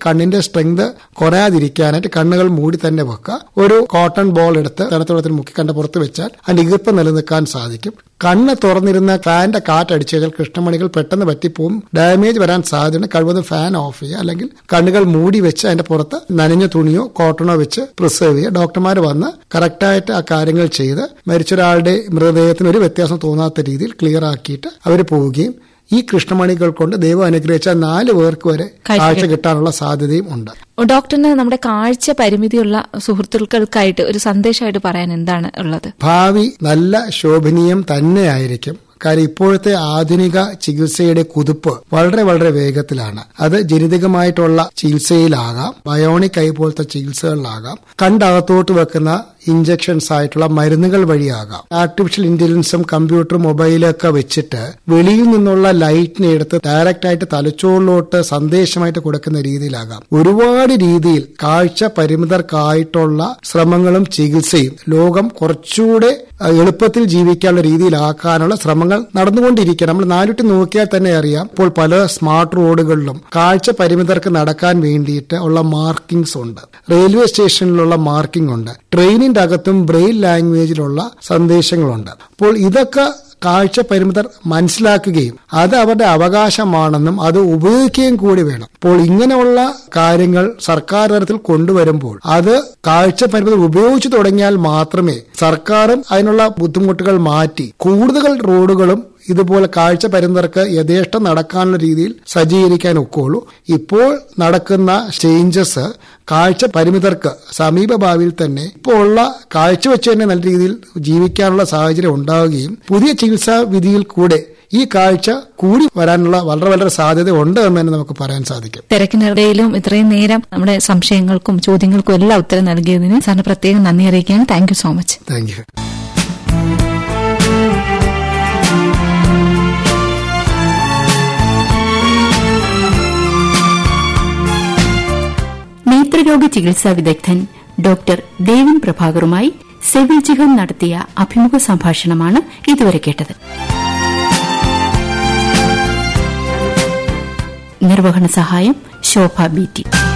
കണ്ണിന്റെ സ്ട്രെങ്ത് കുറയാതിരിക്കാനായിട്ട് കണ്ണുകൾ മൂടി തന്നെ വെക്കുക ഒരു കോട്ടൺ ബോൾ എടുത്ത് തണുത്ത വെള്ളത്തിൽ മുക്കി കണ്ട പുറത്ത് വെച്ചാൽ അതിന്റെ ഈർപ്പം നിലനിൽക്കാൻ സാധിക്കും കണ്ണ് തുറന്നിരുന്ന ഫാന്റെ കാറ്റടിച്ചു കഴിഞ്ഞാൽ കൃഷ്ണമണികൾ പെട്ടെന്ന് പറ്റിപ്പോവും ഡാമേജ് വരാൻ സാധ്യതയുണ്ട് കഴിവതും ഫാൻ ഓഫ് ചെയ്യുക അല്ലെങ്കിൽ കണ്ണുകൾ മൂടി വെച്ച് അതിന്റെ പുറത്ത് നനഞ്ഞ തുണിയോ കോട്ടണോ വെച്ച് പ്രിസർവ് ചെയ്യുക ഡോക്ടർമാർ വന്ന് കറക്റ്റായിട്ട് ആ കാര്യങ്ങൾ ചെയ്ത് മരിച്ച ഒരാളുടെ മൃതദേഹത്തിന് ഒരു വ്യത്യാസം തോന്നാത്ത രീതിയിൽ ക്ലിയർ ആക്കിയിട്ട് അവർ പോവുകയും ഈ കൃഷ്ണമണികൾ കൊണ്ട് ദൈവം അനുഗ്രഹിച്ച നാല് പേർക്ക് വരെ കാഴ്ച കിട്ടാനുള്ള സാധ്യതയും ഉണ്ട് ഡോക്ടറിന് നമ്മുടെ കാഴ്ച പരിമിതിയുള്ള സുഹൃത്തുക്കൾക്കായിട്ട് ഒരു സന്ദേശമായിട്ട് പറയാൻ എന്താണ് ഉള്ളത് ഭാവി നല്ല ശോഭനീയം തന്നെയായിരിക്കും കാര്യം ഇപ്പോഴത്തെ ആധുനിക ചികിത്സയുടെ കുതിപ്പ് വളരെ വളരെ വേഗത്തിലാണ് അത് ജനിതകമായിട്ടുള്ള ചികിത്സയിലാകാം ബയോണിക് ഐ പോലത്തെ ചികിത്സകളിലാകാം കണ്ടകത്തോട്ട് വെക്കുന്ന ഇഞ്ചക്ഷൻസ് ആയിട്ടുള്ള മരുന്നുകൾ വഴിയാകാം ആർട്ടിഫിഷ്യൽ ഇന്റലിജൻസും കമ്പ്യൂട്ടറും മൊബൈലൊക്കെ വെച്ചിട്ട് വെളിയിൽ നിന്നുള്ള ലൈറ്റിനെ എടുത്ത് ഡയറക്റ്റ് ആയിട്ട് തലച്ചോറിലോട്ട് സന്ദേശമായിട്ട് കൊടുക്കുന്ന രീതിയിലാകാം ഒരുപാട് രീതിയിൽ കാഴ്ച പരിമിതർക്കായിട്ടുള്ള ശ്രമങ്ങളും ചികിത്സയും ലോകം കുറച്ചുകൂടെ എളുപ്പത്തിൽ ജീവിക്കാനുള്ള രീതിയിലാക്കാനുള്ള ശ്രമങ്ങൾ നടന്നുകൊണ്ടിരിക്കുക നമ്മൾ നാലുട്ടി നോക്കിയാൽ തന്നെ അറിയാം ഇപ്പോൾ പല സ്മാർട്ട് റോഡുകളിലും കാഴ്ച പരിമിതർക്ക് നടക്കാൻ വേണ്ടിയിട്ട് ഉള്ള മാർക്കിംഗ്സ് ഉണ്ട് റെയിൽവേ സ്റ്റേഷനിലുള്ള മാർക്കിംഗ് ഉണ്ട് ട്രെയിനിന്റെ അകത്തും ബ്രെയിൽ ലാംഗ്വേജിലുള്ള സന്ദേശങ്ങളുണ്ട് അപ്പോൾ ഇതൊക്കെ കാഴ്ച പരിമിതർ മനസ്സിലാക്കുകയും അത് അവരുടെ അവകാശമാണെന്നും അത് ഉപയോഗിക്കുകയും കൂടി വേണം അപ്പോൾ ഇങ്ങനെയുള്ള കാര്യങ്ങൾ സർക്കാർ തലത്തിൽ കൊണ്ടുവരുമ്പോൾ അത് കാഴ്ച പരിമിതർ ഉപയോഗിച്ചു തുടങ്ങിയാൽ മാത്രമേ സർക്കാരും അതിനുള്ള ബുദ്ധിമുട്ടുകൾ മാറ്റി കൂടുതൽ റോഡുകളും ഇതുപോലെ കാഴ്ച പരിമിതർക്ക് യഥേഷ്ടം നടക്കാനുള്ള രീതിയിൽ സജ്ജീകരിക്കാൻ ഒക്കുള്ളൂ ഇപ്പോൾ നടക്കുന്ന ചേഞ്ചസ് കാഴ്ച പരിമിതർക്ക് സമീപ ഭാവിയിൽ തന്നെ ഇപ്പോൾ ഉള്ള കാഴ്ച വെച്ച് തന്നെ നല്ല രീതിയിൽ ജീവിക്കാനുള്ള സാഹചര്യം ഉണ്ടാവുകയും പുതിയ ചികിത്സാ വിധിയിൽ കൂടെ ഈ കാഴ്ച കൂടി വരാനുള്ള വളരെ വളരെ സാധ്യത ഉണ്ട് എന്ന് തന്നെ നമുക്ക് പറയാൻ സാധിക്കും തിരക്കിനിടയിലും ഇത്രയും നേരം നമ്മുടെ സംശയങ്ങൾക്കും ചോദ്യങ്ങൾക്കും എല്ലാം ഉത്തരം നൽകിയതിന് സാറിന് പ്രത്യേകം നന്ദി അറിയിക്കുകയാണ് thank you so much thank you നേത്രരോഗ ചികിത്സാ വിദഗ്ധൻ ഡോക്ടർ ദേവൻ പ്രഭാകറുമായി സെവിൽ ജിഹൻ നടത്തിയ അഭിമുഖ സംഭാഷണമാണ് ഇതുവരെ കേട്ടത് നിർവഹണ സഹായം ശോഭ ബി ടി